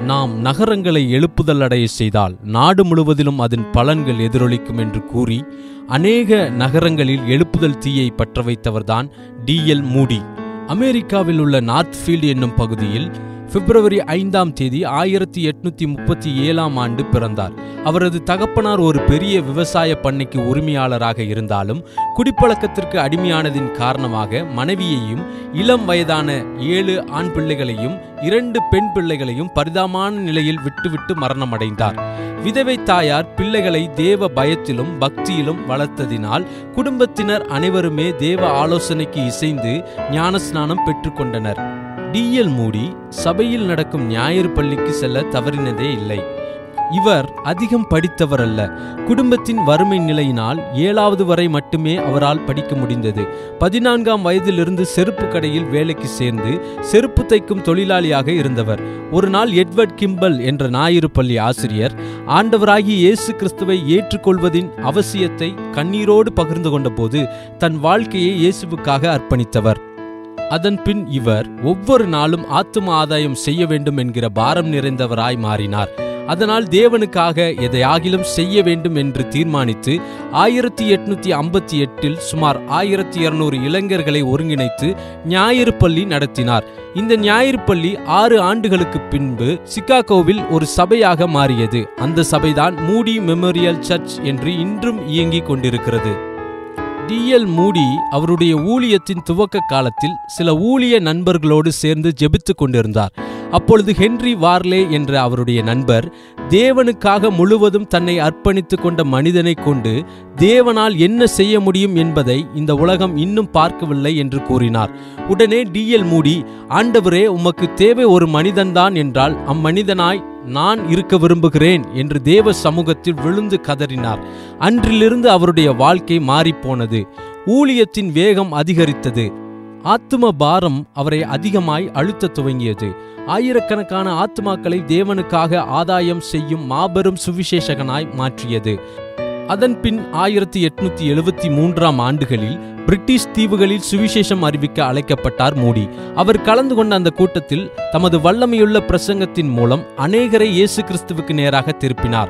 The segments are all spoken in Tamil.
நாம் நகரங்களை எழுப்புதல் அடைய செய்தால் நாடு முழுவதிலும் அதன் பலன்கள் எதிரொலிக்கும் என்று கூறி அநேக நகரங்களில் எழுப்புதல் தீயை பற்ற வைத்தவர்தான் டிஎல் மூடி அமெரிக்காவில் உள்ள நார்த்ஃபீல்டு என்னும் பகுதியில் பிப்ரவரி ஐந்தாம் தேதி ஆயிரத்தி எட்நூத்தி முப்பத்தி ஏழாம் ஆண்டு பிறந்தார் அவரது தகப்பனார் ஒரு பெரிய விவசாய பண்ணைக்கு உரிமையாளராக இருந்தாலும் குடிப்பழக்கத்திற்கு அடிமையானதின் காரணமாக மனைவியையும் இளம் வயதான ஏழு ஆண் பிள்ளைகளையும் இரண்டு பெண் பிள்ளைகளையும் பரிதாபமான நிலையில் விட்டுவிட்டு மரணமடைந்தார் விதவை தாயார் பிள்ளைகளை தேவ பயத்திலும் பக்தியிலும் வளர்த்ததினால் குடும்பத்தினர் அனைவருமே தேவ ஆலோசனைக்கு இசைந்து ஞானஸ்நானம் பெற்றுக்கொண்டனர் டிஎல் மூடி சபையில் நடக்கும் ஞாயிறு பள்ளிக்கு செல்ல தவறினதே இல்லை இவர் அதிகம் படித்தவர் அல்ல குடும்பத்தின் வறுமை நிலையினால் ஏழாவது வரை மட்டுமே அவரால் படிக்க முடிந்தது பதினான்காம் வயதிலிருந்து செருப்பு கடையில் வேலைக்கு சேர்ந்து செருப்பு தைக்கும் தொழிலாளியாக இருந்தவர் ஒரு நாள் எட்வர்ட் கிம்பல் என்ற ஞாயிறு பள்ளி ஆசிரியர் ஆண்டவராகி இயேசு கிறிஸ்துவை ஏற்றுக்கொள்வதின் அவசியத்தை கண்ணீரோடு பகிர்ந்து கொண்டபோது தன் வாழ்க்கையை இயேசுவுக்காக அர்ப்பணித்தவர் அதன் பின் இவர் ஒவ்வொரு நாளும் ஆத்தும ஆதாயம் செய்ய வேண்டும் என்கிற பாரம் நிறைந்தவராய் மாறினார் அதனால் தேவனுக்காக எதையாகிலும் செய்ய வேண்டும் என்று தீர்மானித்து ஆயிரத்தி எட்நூத்தி ஐம்பத்தி எட்டில் சுமார் ஆயிரத்தி இருநூறு இளைஞர்களை ஒருங்கிணைத்து ஞாயிறு பள்ளி நடத்தினார் இந்த ஞாயிறு பள்ளி ஆறு ஆண்டுகளுக்கு பின்பு சிகாகோவில் ஒரு சபையாக மாறியது அந்த சபைதான் மூடி மெமோரியல் சர்ச் என்று இன்றும் இயங்கிக் கொண்டிருக்கிறது டிஎல் மூடி அவருடைய ஊழியத்தின் துவக்க காலத்தில் சில ஊழிய நண்பர்களோடு சேர்ந்து ஜெபித்துக் கொண்டிருந்தார் அப்பொழுது ஹென்றி வார்லே என்ற அவருடைய நண்பர் தேவனுக்காக முழுவதும் தன்னை அர்ப்பணித்துக் கொண்ட மனிதனை கொண்டு தேவனால் என்ன செய்ய முடியும் என்பதை இந்த உலகம் இன்னும் பார்க்கவில்லை என்று கூறினார் உடனே டிஎல் மூடி ஆண்டவரே உமக்கு தேவை ஒரு மனிதன்தான் என்றால் அம்மனிதனாய் நான் இருக்க விரும்புகிறேன் என்று தேவ சமூகத்தில் விழுந்து கதறினார் அன்றிலிருந்து அவருடைய வாழ்க்கை மாறிப்போனது ஊழியத்தின் வேகம் அதிகரித்தது ஆத்தும பாரம் அவரை அதிகமாய் அழுத்த துவங்கியது ஆயிரக்கணக்கான ஆத்மாக்களை தேவனுக்காக ஆதாயம் செய்யும் மாபெரும் சுவிசேஷகனாய் மாற்றியது அதன் பின் ஆயிரத்தி எட்நூத்தி எழுபத்தி மூன்றாம் ஆண்டுகளில் பிரிட்டிஷ் தீவுகளில் சுவிசேஷம் அறிவிக்க அழைக்கப்பட்டார் மூடி அவர் கலந்து கொண்ட அந்த கூட்டத்தில் தமது வல்லமையுள்ள பிரசங்கத்தின் மூலம் அநேகரை இயேசு கிறிஸ்துவுக்கு நேராக திருப்பினார்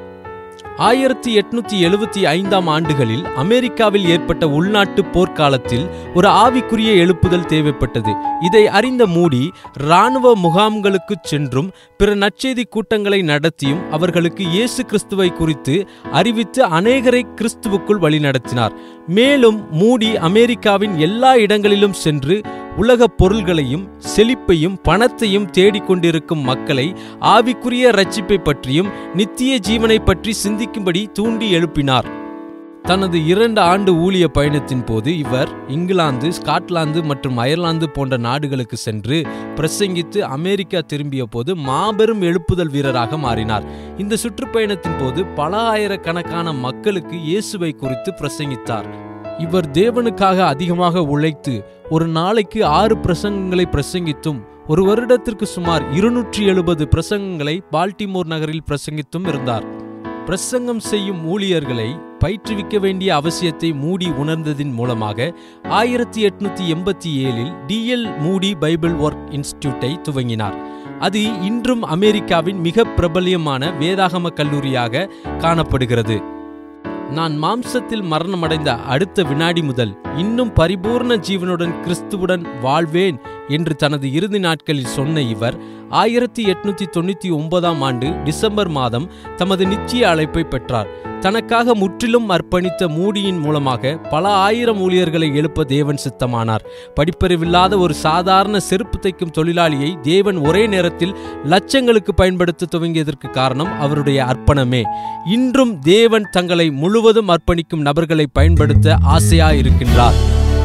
ஆயிரத்தி எட்நூத்தி எழுபத்தி ஐந்தாம் ஆண்டுகளில் அமெரிக்காவில் ஏற்பட்ட உள்நாட்டு போர்க்காலத்தில் ஒரு ஆவிக்குரிய எழுப்புதல் தேவைப்பட்டது இதை அறிந்த மூடி இராணுவ முகாம்களுக்கு சென்றும் பிற நற்செய்தி கூட்டங்களை நடத்தியும் அவர்களுக்கு இயேசு கிறிஸ்துவை குறித்து அறிவித்து அநேகரை கிறிஸ்துவுக்குள் வழிநடத்தினார் மேலும் மூடி அமெரிக்காவின் எல்லா இடங்களிலும் சென்று உலகப் பொருள்களையும் செழிப்பையும் பணத்தையும் தேடிக்கொண்டிருக்கும் மக்களை ஆவிக்குரிய ரட்சிப்பை பற்றியும் நித்திய ஜீவனை பற்றி சிந்திக்கும்படி தூண்டி எழுப்பினார் தனது இரண்டு ஆண்டு ஊழிய பயணத்தின் போது இவர் இங்கிலாந்து ஸ்காட்லாந்து மற்றும் அயர்லாந்து போன்ற நாடுகளுக்கு சென்று பிரசங்கித்து அமெரிக்கா திரும்பிய போது மாபெரும் எழுப்புதல் வீரராக மாறினார் இந்த சுற்றுப்பயணத்தின் போது பல ஆயிரக்கணக்கான மக்களுக்கு இயேசுவை குறித்து பிரசங்கித்தார் இவர் தேவனுக்காக அதிகமாக உழைத்து ஒரு நாளைக்கு ஆறு பிரசங்கங்களை பிரசங்கித்தும் ஒரு வருடத்திற்கு சுமார் இருநூற்றி எழுபது பிரசங்கங்களை பால்டிமோர் நகரில் பிரசங்கித்தும் இருந்தார் பிரசங்கம் செய்யும் ஊழியர்களை பயிற்றுவிக்க வேண்டிய அவசியத்தை மூடி உணர்ந்ததின் மூலமாக ஆயிரத்தி எட்நூத்தி எண்பத்தி ஏழில் டிஎல் மூடி பைபிள் ஒர்க் இன்ஸ்டிடியூட்டை துவங்கினார் அது இன்றும் அமெரிக்காவின் மிக பிரபலியமான வேதாகம கல்லூரியாக காணப்படுகிறது நான் மாம்சத்தில் மரணமடைந்த அடுத்த வினாடி முதல் இன்னும் பரிபூர்ண ஜீவனுடன் கிறிஸ்துவுடன் வாழ்வேன் என்று தனது இறுதி நாட்களில் சொன்ன இவர் ஆயிரத்தி எட்நூத்தி தொண்ணூத்தி ஒன்பதாம் ஆண்டு டிசம்பர் மாதம் தமது நிச்சய அழைப்பை பெற்றார் தனக்காக முற்றிலும் அர்ப்பணித்த மூடியின் மூலமாக பல ஆயிரம் ஊழியர்களை எழுப்ப தேவன் சித்தமானார் படிப்பறிவில்லாத ஒரு சாதாரண செருப்பு தைக்கும் தொழிலாளியை தேவன் ஒரே நேரத்தில் லட்சங்களுக்கு பயன்படுத்த துவங்கியதற்கு காரணம் அவருடைய அர்ப்பணமே இன்றும் தேவன் தங்களை முழுவதும் அர்ப்பணிக்கும் நபர்களை பயன்படுத்த ஆசையாயிருக்கின்றார்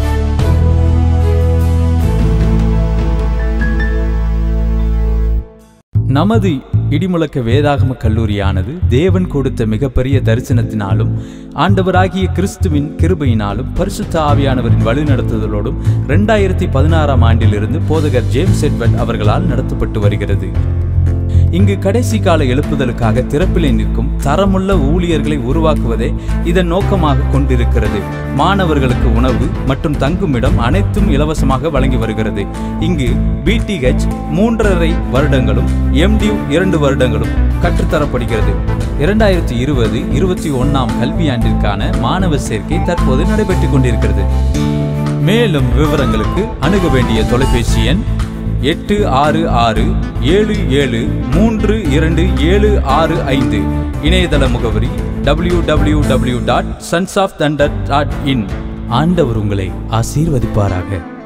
நமது இடிமுழக்க வேதாகம கல்லூரியானது தேவன் கொடுத்த மிகப்பெரிய தரிசனத்தினாலும் ஆண்டவராகிய கிறிஸ்துவின் கிருபையினாலும் பரிசுத்த ஆவியானவரின் வழிநடத்துதலோடும் ரெண்டாயிரத்தி பதினாறாம் ஆண்டிலிருந்து போதகர் ஜேம்ஸ் எட்வர்ட் அவர்களால் நடத்தப்பட்டு வருகிறது இங்கு கடைசி கால எழுப்புதலுக்காக திறப்பிலே நிற்கும் தரமுள்ள ஊழியர்களை உருவாக்குவதே இதன் நோக்கமாக கொண்டிருக்கிறது மாணவர்களுக்கு உணவு மற்றும் தங்குமிடம் அனைத்தும் இலவசமாக வழங்கி வருகிறது இங்கு பிடிஹெச் மூன்றரை வருடங்களும் எம்டியூ இரண்டு வருடங்களும் கற்றுத்தரப்படுகிறது இரண்டாயிரத்தி இருபது இருபத்தி ஒன்னாம் கல்வியாண்டிற்கான மாணவர் சேர்க்கை தற்போது நடைபெற்றுக் கொண்டிருக்கிறது மேலும் விவரங்களுக்கு அணுக வேண்டிய தொலைபேசி எண் எட்டு ஆறு ஆறு ஏழு ஏழு மூன்று இரண்டு ஏழு ஆறு ஐந்து இணையதள முகவரி W W W dot sons of thunder dot in ஆண்டவர் உங்களை ஆசீர்வதிப்பாராக